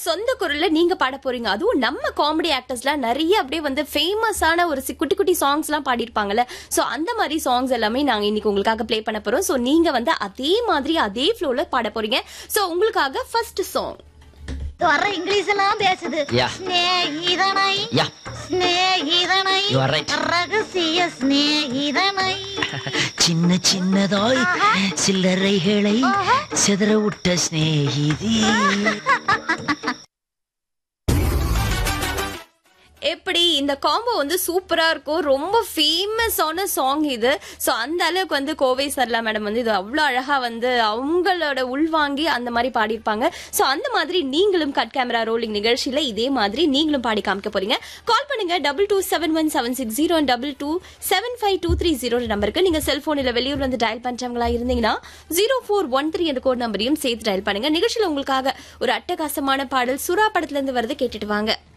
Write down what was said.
சொந்த குரல்ல நீங்க பாட போறீங்க அதுவும் நம்ம காமெடி ஆக்டர்ஸ்லாம் நிறைய அப்படியே வந்து ஃபேமஸான ஒரு சி- குட்டி குட்டி சாங்ஸ் எல்லாம் பாடிருப்பாங்கல்ல சோ அந்த மாதிரி சாங்ஸ் எல்லாமே நாங்க இன்னைக்கு உங்களுக்காக ப்ளே பண்ண போறோம் சோ நீங்க வந்து அதே மாதிரி அதே ஃப்ளோல பாட போறீங்க சோ உங்களுக்காக ஃபர்ஸ்ட் சாங் வர்ற இங்கிலீஷ் எல்லாம் பேசுது Yeah. ஸ்நேகிதனை Yeah. ஸ்நேகிதனை You are right. ரகசிய ஸ்நேகிதனை சின்ன சின்னதாய் சில்லறைகளை சிதற விட்ட சிநேகிதி எப்படி இந்த காம்போ வந்து சூப்பரா இருக்கும் ரொம்ப ஃபேமஸான சாங் இது சோ அந்த அளவுக்கு வந்து கோவை சர்லா மேடம் வந்து இது அவ்வளவு அழகா வந்து அவங்களோட உள்வாங்கி அந்த மாதிரி பாடியிருப்பாங்க சோ அந்த மாதிரி நீங்களும் கட் கேமரா ரோலிங் நிகழ்ச்சியில இதே மாதிரி நீங்களும் பாடி காமிக்க போறீங்க கால் பண்ணுங்க double two seven one seven six zero double two seven five two three zero நம்பருக்கு நீங்க செல்போன் இல்ல வெளியூர்ல வந்து டயல் பண்றவங்களா இருந்தீங்கன்னா ஜீரோ ஃபோர் ஒன் த்ரீ என்ற கோட் நம்பரையும் சேர்த்து டயல் பண்ணுங்க நிகழ்ச்சியில உங்களுக்காக ஒரு அட்டகாசமான பாடல் சுறா படத்துல இருந்து வரது கேட்டுட்டு வாங்க